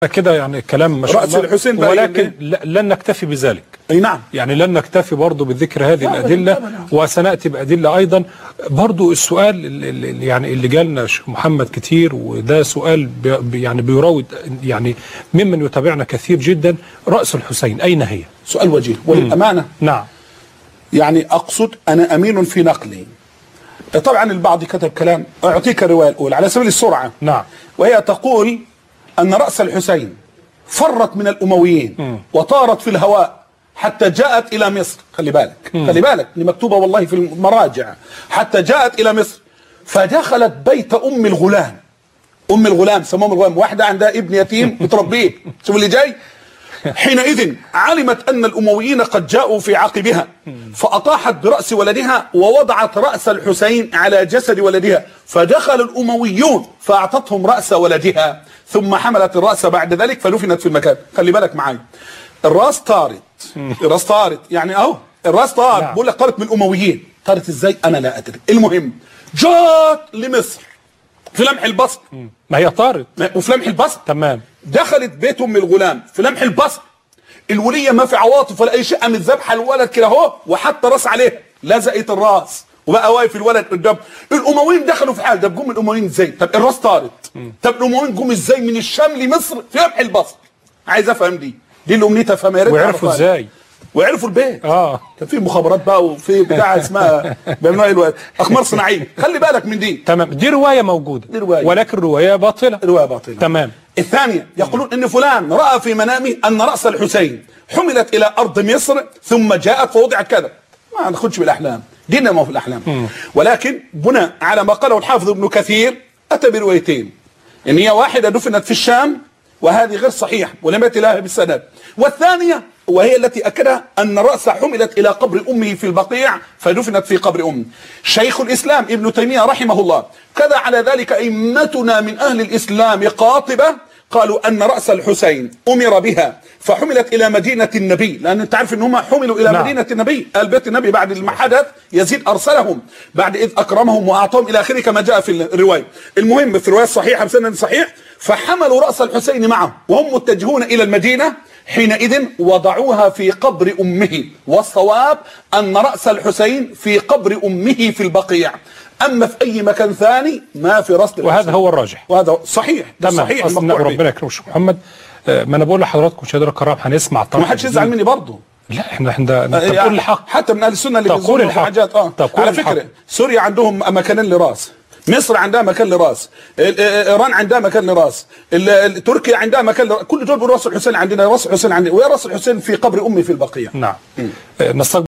كده يعني كلام ما شاء رأس الله الحسين بقى ولكن ل- لن نكتفي بذلك اي نعم يعني لن نكتفي برضه بذكر هذه طبعاً، الأدلة طبعاً. وسنأتي بأدلة أيضا برضه السؤال ال- ال- ال- يعني اللي جالنا شيخ محمد كتير وده سؤال بي بي- يعني بيراود يعني ممن يتابعنا كثير جدا رأس الحسين أين هي؟ سؤال وجيه وللامانه نعم يعني اقصد انا امين في نقلي طبعا البعض كتب كلام اعطيك الروايه الاولى على سبيل السرعه نعم وهي تقول ان راس الحسين فرت من الامويين وطارت في الهواء حتى جاءت الى مصر خلي بالك خلي بالك دي مكتوبه والله في المراجع حتى جاءت الى مصر فدخلت بيت ام الغلام ام الغلام سموهم الغلام واحده عندها ابن يتيم بتربيه شوف اللي جاي حينئذ علمت ان الامويين قد جاءوا في عقبها فاطاحت براس ولدها ووضعت راس الحسين على جسد ولدها فدخل الامويون فاعطتهم راس ولدها ثم حملت الراس بعد ذلك فدفنت في المكان خلي بالك معي الراس طارت الراس طارت يعني اهو الراس طارت نعم. بقول لك طارت من الامويين طارت ازاي انا لا ادري المهم جاءت لمصر في لمح البصر ما هي طارت وفي لمح البصر تمام دخلت بيت ام الغلام في لمح البصر الوليه ما في عواطف ولا اي شيء قامت ذبحه الولد كده اهو وحط راس عليها لزقت الراس وبقى واقف الولد قدام الامويين دخلوا في حال طب جم الامويين ازاي طب الراس طارت طب الامويين جم ازاي من الشام لمصر في لمح البصر عايز افهم دي دي اللي امنيتي افهمها يا ريت وعرفوا أعرفها. ازاي؟ وعرفوا البيت اه كان في مخابرات بقى وفي بتاع اسمها بيعملوها إيه الوقت اقمار صناعيه خلي بالك من دي تمام دي رواية موجودة دي رواية. ولكن رواية باطلة روايه باطله تمام الثانية يقولون ان فلان رأى في منامه ان رأس الحسين حملت الى ارض مصر ثم جاءت فوضعت كذا ما ناخدش بالاحلام ديننا ما هو في الاحلام ولكن بناء على ما قاله الحافظ ابن كثير اتى بروايتين ان هي واحدة دفنت في الشام وهذه غير صحيحة ولم يأتي لها بالسند والثانية وهي التي أكدها أن رأس حملت إلى قبر أمه في البقيع فدفنت في قبر أمه شيخ الإسلام ابن تيمية رحمه الله كذا على ذلك أئمتنا من أهل الإسلام قاطبة قالوا أن رأس الحسين أمر بها فحملت إلى مدينة النبي لأن أنت عارف أن هم حملوا إلى نعم. مدينة النبي آل بيت النبي بعد ما حدث يزيد أرسلهم بعد إذ أكرمهم وأعطاهم إلى آخره كما جاء في الرواية المهم في الرواية الصحيحة بسند صحيح فحملوا رأس الحسين معه وهم متجهون إلى المدينة حينئذ وضعوها في قبر أمه والصواب أن رأس الحسين في قبر أمه في البقيع أما في أي مكان ثاني ما في رأس الحسين وهذا هو الراجح وهذا صحيح ده تمام صحيح أصل المقطوع به. ربنا يكرمك شيخ محمد آه، ما انا بقول لحضراتكم مشاهدينا الكرام هنسمع طرح ما حدش يزعل جديد. مني برضه لا احنا احنا انت يعني تقول الحق حتى من اهل السنه اللي تقول بيزوروا الحق. حاجات اه تقول على الحق. فكره سوريا عندهم مكانين لراس مصر عندها مكان لراس ال- ال- ايران عندها مكان لراس ال- ال- تركيا عندها مكان لراس كل دول بيقولوا راس الحسين عندنا راس الحسين عندنا ويا راس الحسين في قبر امي في البقيع نعم آه، نستقبل